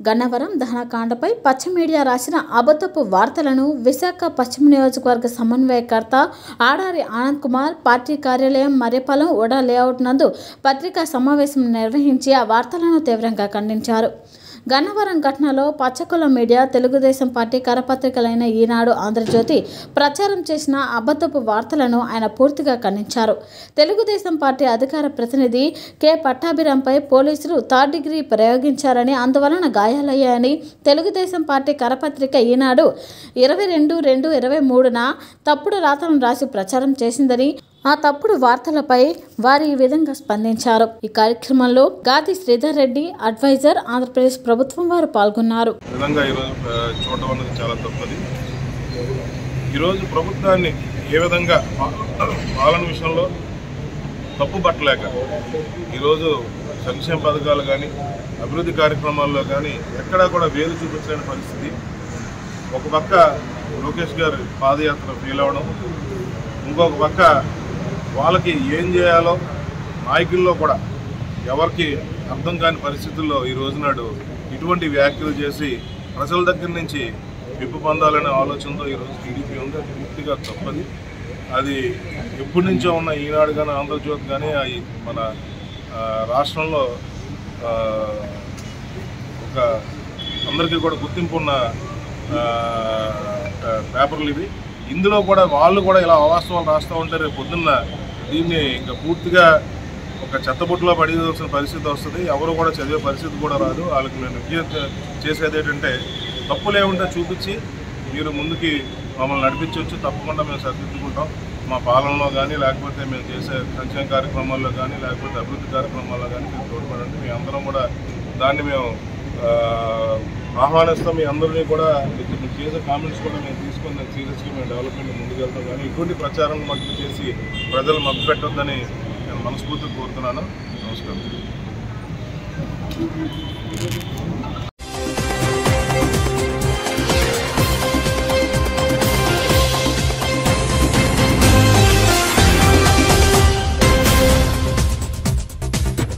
గన్నవరం దహనకాండపై పచ్చ మీడియా రాసిన అబద్ధపు వార్తలను విశాఖ పశ్చిమ నియోజకవర్గ సమన్వయకర్త ఆడారి ఆనంద్ కుమార్ పార్టీ కార్యాలయం మర్రిపాలెం ఉడా లేఅవుట్ నందు పత్రికా సమావేశం నిర్వహించి ఆ వార్తలను తీవ్రంగా ఖండించారు గన్నవరం ఘటనలో పచ్చకుల మీడియా తెలుగుదేశం పార్టీ కరపత్రికలైన ఈనాడు ఆంధ్రజ్యోతి ప్రచారం చేసిన అబద్ధపు వార్తలను ఆయన పూర్తిగా ఖండించారు తెలుగుదేశం పార్టీ అధికార ప్రతినిధి కె పట్టాభిరాంపై పోలీసులు థర్డ్ డిగ్రీ ప్రయోగించారని అందువలన గాయాలయ్యాయని తెలుగుదేశం పార్టీ కరపత్రిక ఈనాడు ఇరవై రెండు రెండు ఇరవై మూడున తప్పుడు రాతలను రాసి ప్రచారం చేసిందని ఆ తప్పుడు వార్తలపై వారు ఈ విధంగా స్పందించారు ఈ కార్యక్రమంలో గాది శ్రీధర్ రెడ్డి అడ్వైజర్ ఆంధ్రప్రదేశ్ ప్రభుత్వం వారు పాల్గొన్నారు విధంగా ఈరోజు ఆ, చూడటం అనేది చాలా తప్పది ఈరోజు ప్రభుత్వాన్ని ఏ విధంగా పా- పాలన విషయంలో తప్పు పట్టలేక ఈరోజు సంక్షేమ పథకాలు కానీ అభివృద్ధి కార్యక్రమాల్లో కానీ ఎక్కడా కూడా వేలు చూపించలేని పరిస్థితి ఒక పక్క లోకేష్ గారు పాదయాత్ర ఫెయిల్ అవ్వడం ఇంకొక పక్క వాళ్ళకి ఏం చేయాలో నాయకుల్లో కూడా ఎవరికి అర్థం కాని పరిస్థితుల్లో ఈ రోజునాడు ఇటువంటి వ్యాఖ్యలు చేసి ప్రజల దగ్గర నుంచి విప్పు పొందాలనే ఆలోచనతో ఈరోజు టీడీపీ ఉంది అది పూర్తిగా తప్పది అది ఎప్పటి నుంచో ఉన్న ఈనాడు కానీ ఆంధ్రజ్యోతి కానీ అవి మన ఆ, రాష్ట్రంలో ఆ, ఒక అందరికీ కూడా గుర్తింపు ఉన్న ఆ, ఆ, పేపర్లు ఇవి ఇందులో కూడా వాళ్ళు కూడా ఇలా అవాస్తవాలు రాస్తూ ఉంటే రేపు పొద్దున్న దీన్ని ఇంకా పూర్తిగా ఒక చెత్తబుట్టులో పడేయాల్సిన పరిస్థితి వస్తుంది ఎవరు కూడా చదివే పరిస్థితి కూడా రాదు వాళ్ళకి నేను విజ్ఞప్తి చేసేది ఏంటంటే తప్పులు ఏముంటే చూపించి మీరు ముందుకి మమ్మల్ని నడిపించవచ్చు తప్పకుండా మేము సరిదిద్దుకుంటాం మా పాలనలో కానీ లేకపోతే మేము చేసే సంక్షేమ కార్యక్రమాల్లో కానీ లేకపోతే అభివృద్ధి కార్యక్రమాల్లో కానీ మీరు తోడ్పడండి మీ అందరం కూడా దాన్ని మేము ఆ, ఆహ్వానిస్తాం మీ అందరినీ కూడా మీరు మీరు చేసే కామెంట్స్ కూడా మేము తీసుకొని దాన్ని సీరియస్గా మేము డెవలప్మెంట్ ముందుకెళ్తాం కానీ ఇటువంటి ప్రచారం మట్టుకు చేసి ప్రజలు మభ్య పెట్టొద్దని నేను మనస్ఫూర్తిగా కోరుతున్నాను నమస్కారం